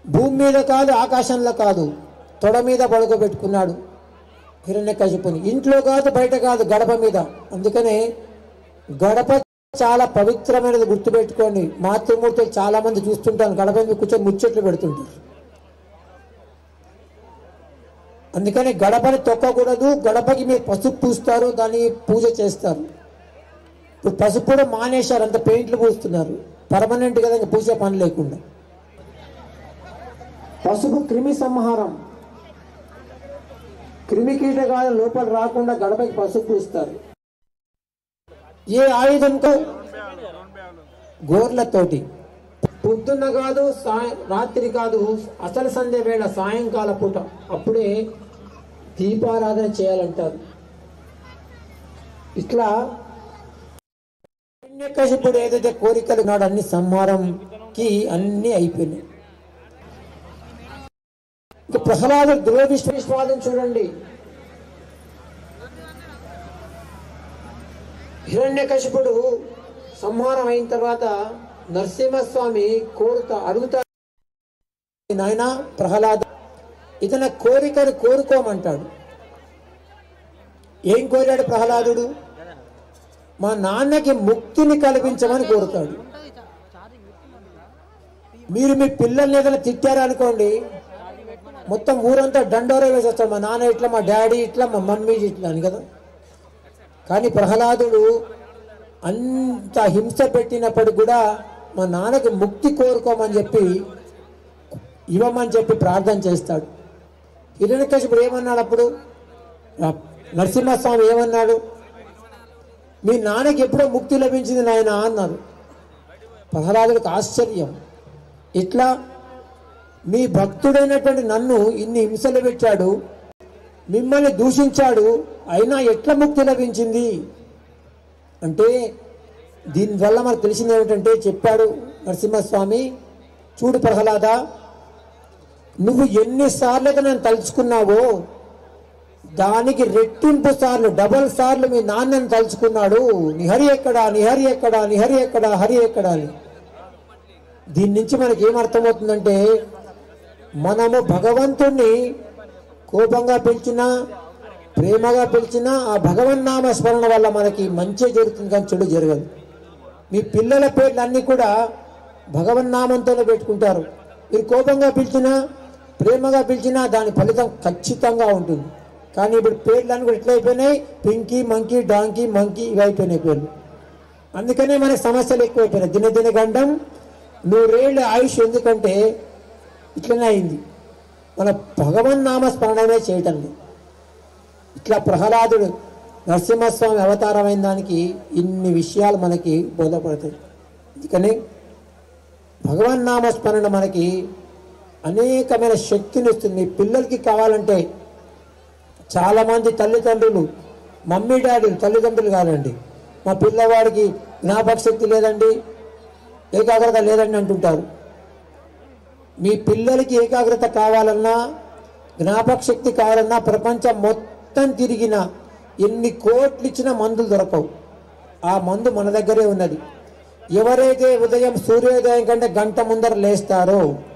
భూమి మీద కాదు ఆకాశంలో కాదు తొడ మీద పడుకోబెట్టుకున్నాడు హిరణ్యకశిపుని ఇంట్లో కాదు బయట కాదు గడప మీద అందుకనే గడప చాలా పవిత్రమైనది గుర్తుపెట్టుకోండి మాతృమూర్తులు చాలా మంది చూస్తుంటాను గడప మీద కూర్చొని ముచ్చట్లు పెడుతుంటారు అందుకని గడపని తొక్కకూడదు గడపకి మీరు పసుపు పూస్తారు దాన్ని పూజ చేస్తారు ఇప్పుడు పసుపు కూడా మానేశారు అంత పెయింట్లు పూస్తున్నారు పర్మనెంట్ కదా ఇంకా పూసే పని లేకుండా పసుపు క్రిమి సంహారం క్రిమి కీటకాలు లోపల రాకుండా గడపకి పసుపు పూస్తారు ఏ ఆయుధంతో గోర్లతోటి పొద్దున్న కాదు సాయం రాత్రి కాదు అసలు సంధ్య వేళ సాయంకాల పూట అప్పుడే దీపారాధన చేయాలంటారు ఇట్లా కశిపుడు ఏదైతే కోరికలు ఉన్నాడు అన్ని సంహారంకి అన్ని అయిపోయినాయి ఇక ప్రహ్లాదు దురవిశ్వాసం చూడండి హిరణ్యకశిపుడు సంహారం అయిన తర్వాత నరసింహస్వామి కోరుతా అడుగుతా నాయన ప్రహ్లాద ఇతని కోరికను కోరుకోమంటాడు ఏం కోరాడు ప్రహ్లాదుడు మా నాన్నకి ముక్తిని కల్పించమని కోరుతాడు మీరు మీ పిల్లల్ని ఏదైనా తిట్టారనుకోండి మొత్తం ఊరంతా దండోర వేసేస్తాడు మా నాన్న ఇట్లా మా డాడీ ఇట్లా మా మమ్మీ ఇట్లా అని కదా కానీ ప్రహ్లాదుడు అంత హింస పెట్టినప్పటికి కూడా మా నాన్నకి ముక్తి కోరుకోమని చెప్పి ఇవ్వమని చెప్పి ప్రార్థన చేస్తాడు హిరణ్యకశిపుడు ఏమన్నాడు అప్పుడు ఆ నరసింహస్వామి ఏమన్నాడు మీ నాన్నకి ఎప్పుడో ముక్తి లభించింది నాయన అన్నారు ప్రహ్లాదుడికి ఆశ్చర్యం ఇట్లా మీ భక్తుడైనటువంటి నన్ను ఇన్ని హింసలు పెట్టాడు మిమ్మల్ని దూషించాడు అయినా ఎట్లా ముక్తి లభించింది అంటే దీనివల్ల మనకు తెలిసింది ఏమిటంటే చెప్పాడు నరసింహస్వామి చూడు ప్రహ్లాద నువ్వు ఎన్నిసార్లుగా నన్ను తలుచుకున్నావో దానికి రెట్టింపు సార్లు డబల్ సార్లు మీ నాన్నని తలుచుకున్నాడు నీ హరి ఎక్కడా నీ హరి ఎక్కడా నీ హరి ఎక్కడా హరి ఎక్కడా అని దీని నుంచి మనకి ఏమర్థమవుతుందంటే మనము భగవంతుణ్ణి కోపంగా పిలిచినా ప్రేమగా పిలిచినా ఆ భగవన్నామ స్మరణ వల్ల మనకి మంచి జరుగుతుంది కానీ చెడు జరగదు మీ పిల్లల పేర్లు అన్నీ కూడా భగవన్నామంతోనే పెట్టుకుంటారు మీరు కోపంగా పిలిచినా ప్రేమగా పిలిచినా దాని ఫలితం ఖచ్చితంగా ఉంటుంది కానీ ఇప్పుడు పేర్లు అన్నీ కూడా ఎట్లా అయిపోయినాయి పింకీ మంకీ డాంకీ మంకీ ఇవి అయిపోయినాయి పేర్లు అందుకనే మనకి సమస్యలు ఎక్కువైపోయినాయి దినదిన గండం నూరేళ్ళ ఆయుష్ ఎందుకంటే ఇట్లనే అయింది మన భగవన్ నామ స్మరణమే చేయటం లేదు ఇట్లా ప్రహ్లాదుడు నరసింహస్వామి అవతారమైన దానికి ఇన్ని విషయాలు మనకి బోధపడతాయి అందుకని భగవన్ నామ స్మరణ మనకి అనేకమైన శక్తిని ఇస్తుంది మీ పిల్లలకి కావాలంటే చాలామంది తల్లిదండ్రులు మమ్మీ డాడీలు తల్లిదండ్రులు కాదండి మా పిల్లవాడికి జ్ఞాపక శక్తి లేదండి ఏకాగ్రత లేదండి అంటుంటారు మీ పిల్లలకి ఏకాగ్రత కావాలన్నా జ్ఞాపక శక్తి కావాలన్నా ప్రపంచం మొత్తం తిరిగిన ఎన్ని కోట్లు ఇచ్చిన మందులు దొరకవు ఆ మందు మన దగ్గరే ఉన్నది ఎవరైతే ఉదయం సూర్యోదయం కంటే గంట ముందర లేస్తారో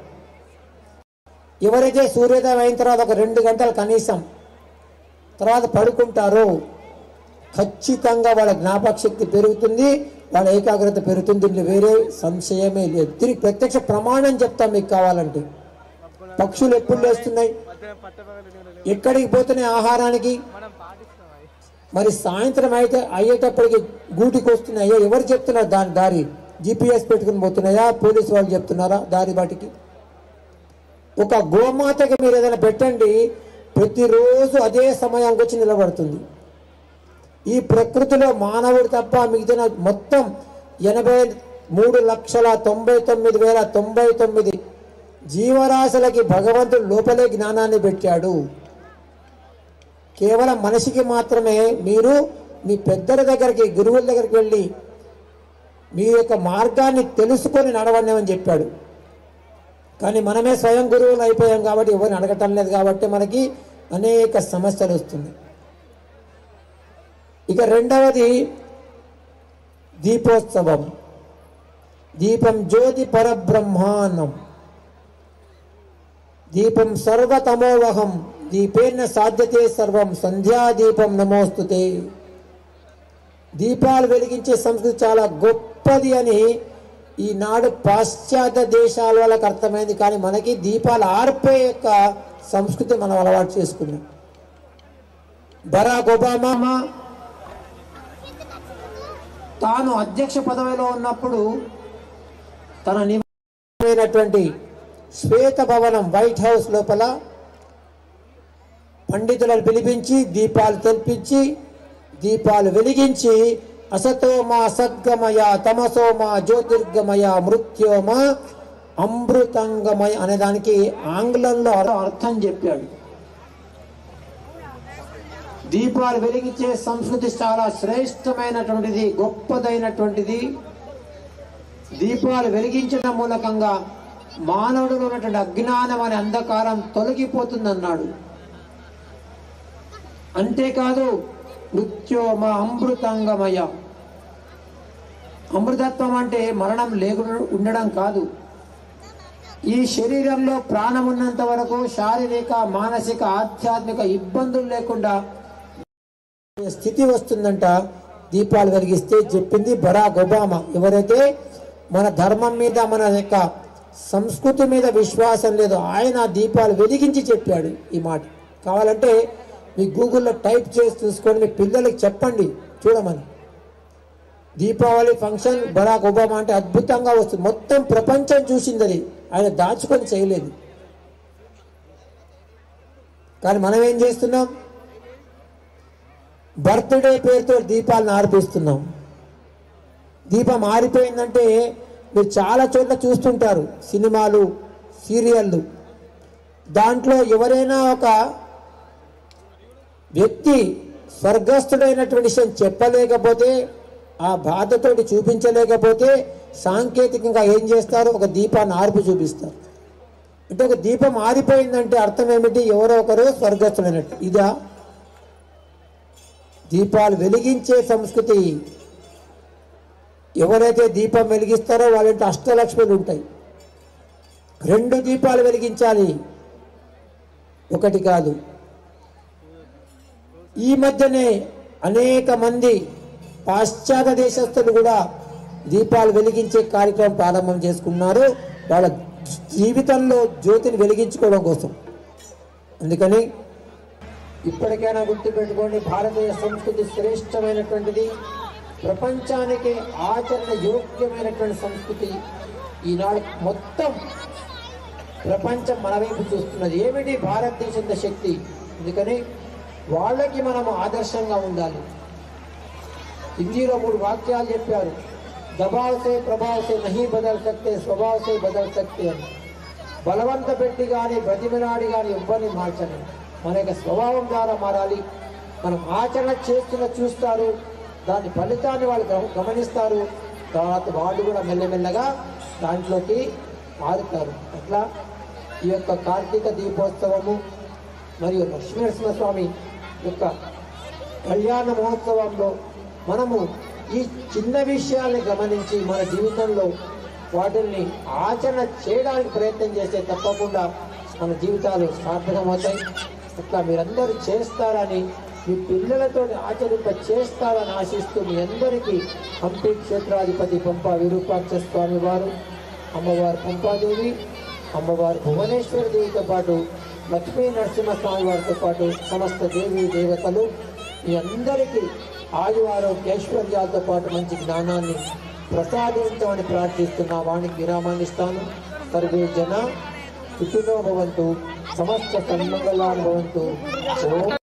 ఎవరైతే సూర్యోదయం అయిన తర్వాత ఒక రెండు గంటలు కనీసం తర్వాత పడుకుంటారో ఖచ్చితంగా వాళ్ళ జ్ఞాపక శక్తి పెరుగుతుంది వాళ్ళ ఏకాగ్రత పెరుగుతుంది దీంట్లో వేరే సంశయమే లేదు తిరిగి ప్రత్యక్ష ప్రమాణం చెప్తాం మీకు కావాలంటే పక్షులు ఎప్పుడు లేస్తున్నాయి ఎక్కడికి పోతున్నాయి ఆహారానికి మరి సాయంత్రం అయితే అయ్యేటప్పటికి గూటికి వస్తున్నాయి ఎవరు చెప్తున్నారు దాని దారి జిపిఎస్ పెట్టుకుని పోతున్నాయా పోలీసు వాళ్ళు చెప్తున్నారా దారి బాటికి ఒక గోమాతకి మీరు ఏదైనా పెట్టండి ప్రతిరోజు అదే సమయానికి వచ్చి నిలబడుతుంది ఈ ప్రకృతిలో మానవుడు తప్ప మిగిలిన మొత్తం ఎనభై మూడు లక్షల తొంభై తొమ్మిది వేల తొంభై తొమ్మిది జీవరాశులకి భగవంతుడు లోపలే జ్ఞానాన్ని పెట్టాడు కేవలం మనిషికి మాత్రమే మీరు మీ పెద్దల దగ్గరికి గురువుల దగ్గరికి వెళ్ళి మీ యొక్క మార్గాన్ని తెలుసుకొని నడవండి అని చెప్పాడు కానీ మనమే స్వయం గురువులు అయిపోయాం కాబట్టి ఎవరిని అడగటం లేదు కాబట్టి మనకి అనేక సమస్యలు వస్తున్నాయి ఇక రెండవది దీపోత్సవం దీపం జ్యోతి పరబ్రహ్మాన్నం దీపం సర్వతమోవహం దీపేన సాధ్యతే సర్వం సంధ్యాదీపం నమోస్తుతే దీపాలు వెలిగించే సంస్కృతి చాలా గొప్పది అని ఈనాడు పాశ్చాత్య దేశాల వాళ్ళకి అర్థమైంది కానీ మనకి దీపాలు ఆర్పే యొక్క సంస్కృతి మనం అలవాటు చేసుకున్నాం బరాక్ ఒబామా తాను అధ్యక్ష పదవిలో ఉన్నప్పుడు తన నివాసమైనటువంటి శ్వేత భవనం వైట్ హౌస్ లోపల పండితులను పిలిపించి దీపాలు తెల్పించి దీపాలు వెలిగించి అసతోమా సద్గమయ తమసోమా జ్యోతిర్గమయ మృత్యోమ అమృతంగమయ అనే దానికి ఆంగ్లంలో అర్థం చెప్పాడు దీపాలు వెలిగించే సంస్కృతి చాలా శ్రేష్టమైనటువంటిది గొప్పదైనటువంటిది దీపాలు వెలిగించడం మూలకంగా మానవుడిలో ఉన్నటువంటి అజ్ఞానం అనే అంధకారం తొలగిపోతుందన్నాడు అంతేకాదు మృత్యోమ అమృతంగమయ అమృతత్వం అంటే మరణం లేకుండా ఉండడం కాదు ఈ శరీరంలో ప్రాణం ఉన్నంత వరకు శారీరక మానసిక ఆధ్యాత్మిక ఇబ్బందులు లేకుండా స్థితి వస్తుందంట దీపాలు వెలిగిస్తే చెప్పింది బరాక్ ఒబామా ఎవరైతే మన ధర్మం మీద మన యొక్క సంస్కృతి మీద విశ్వాసం లేదు ఆయన ఆ దీపాలు వెలిగించి చెప్పాడు ఈ మాట కావాలంటే మీ గూగుల్లో టైప్ చేసి చూసుకొని మీ పిల్లలకి చెప్పండి చూడమని దీపావళి ఫంక్షన్ బరాక్ ఒబామా అంటే అద్భుతంగా వస్తుంది మొత్తం ప్రపంచం చూసింది అది ఆయన దాచుకొని చేయలేదు కానీ మనం ఏం చేస్తున్నాం బర్త్డే పేరుతో దీపాలను ఆర్పిస్తున్నాం దీపం ఆరిపోయిందంటే మీరు చాలా చోట్ల చూస్తుంటారు సినిమాలు సీరియళ్ళు దాంట్లో ఎవరైనా ఒక వ్యక్తి స్వర్గస్థుడైనటువంటి విషయం చెప్పలేకపోతే ఆ బాధతోటి చూపించలేకపోతే సాంకేతికంగా ఏం చేస్తారు ఒక దీపాన్ని ఆర్పి చూపిస్తారు అంటే ఒక దీపం ఆరిపోయిందంటే అర్థం ఏమిటి ఎవరో ఒకరు స్వర్గస్థుడైనట్టు ఇదా దీపాలు వెలిగించే సంస్కృతి ఎవరైతే దీపం వెలిగిస్తారో వాళ్ళంటే అష్టలక్ష్మిలు ఉంటాయి రెండు దీపాలు వెలిగించాలి ఒకటి కాదు ఈ మధ్యనే అనేక మంది పాశ్చాత్య దేశస్తులు కూడా దీపాలు వెలిగించే కార్యక్రమం ప్రారంభం చేసుకున్నారు వాళ్ళ జీవితంలో జ్యోతిని వెలిగించుకోవడం కోసం అందుకని ఇప్పటికైనా గుర్తుపెట్టుకోండి భారతీయ సంస్కృతి శ్రేష్టమైనటువంటిది ప్రపంచానికి ఆచరణ యోగ్యమైనటువంటి సంస్కృతి ఈనాడు మొత్తం ప్రపంచం మన వైపు చూస్తున్నది ఏమిటి భారతదేశం శక్తి అందుకని వాళ్ళకి మనము ఆదర్శంగా ఉండాలి హిందీలో మూడు వాక్యాలు చెప్పారు దబావ్ సే ప్రభావ్ సే నహీ బదల్ సక్తే స్వభావ్ సే బదల్ సక్తే అని బలవంత పెట్టి కానీ బ్రతిమినాడి కానీ ఎవ్వరిని మార్చని మన యొక్క స్వభావం ద్వారా మారాలి మనం ఆచరణ చేస్తున్న చూస్తారు దాని ఫలితాన్ని వాళ్ళు గమ- గమనిస్తారు తర్వాత వాళ్ళు కూడా మెల్లమెల్లగా దాంట్లోకి మారుతారు అట్లా ఈ యొక్క కార్తీక దీపోత్సవము మరియు లక్ష్మీనరసింహస్వామి యొక్క కళ్యాణ మహోత్సవంలో మనము ఈ చిన్న విషయాల్ని గమనించి మన జీవితంలో వాటిని ఆచరణ చేయడానికి ప్రయత్నం చేస్తే తప్పకుండా మన జీవితాలు సార్థకమవుతాయి ఇట్లా మీరందరూ చేస్తారని మీ పిల్లలతో ఆచరింప చేస్తారని ఆశిస్తూ మీ అందరికీ హంపి క్షేత్రాధిపతి పంప విరూపాక్ష స్వామి వారు అమ్మవారు పంపాదేవి అమ్మవారు భువనేశ్వర దేవితో పాటు లక్ష్మీ నరసింహస్వామి వారితో పాటు సమస్త దేవి దేవతలు మీ అందరికీ ఆయువారోగ్యైశ్వర్యాలతో పాటు మంచి జ్ఞానాన్ని ప్రసాదించమని ప్రార్థిస్తున్నా వానికి విరామాన్ని ఇస్తాను సర్వే జన సుఖినో భవంతు సమస్త సన్మంగళాన్ని భవంతు ఓం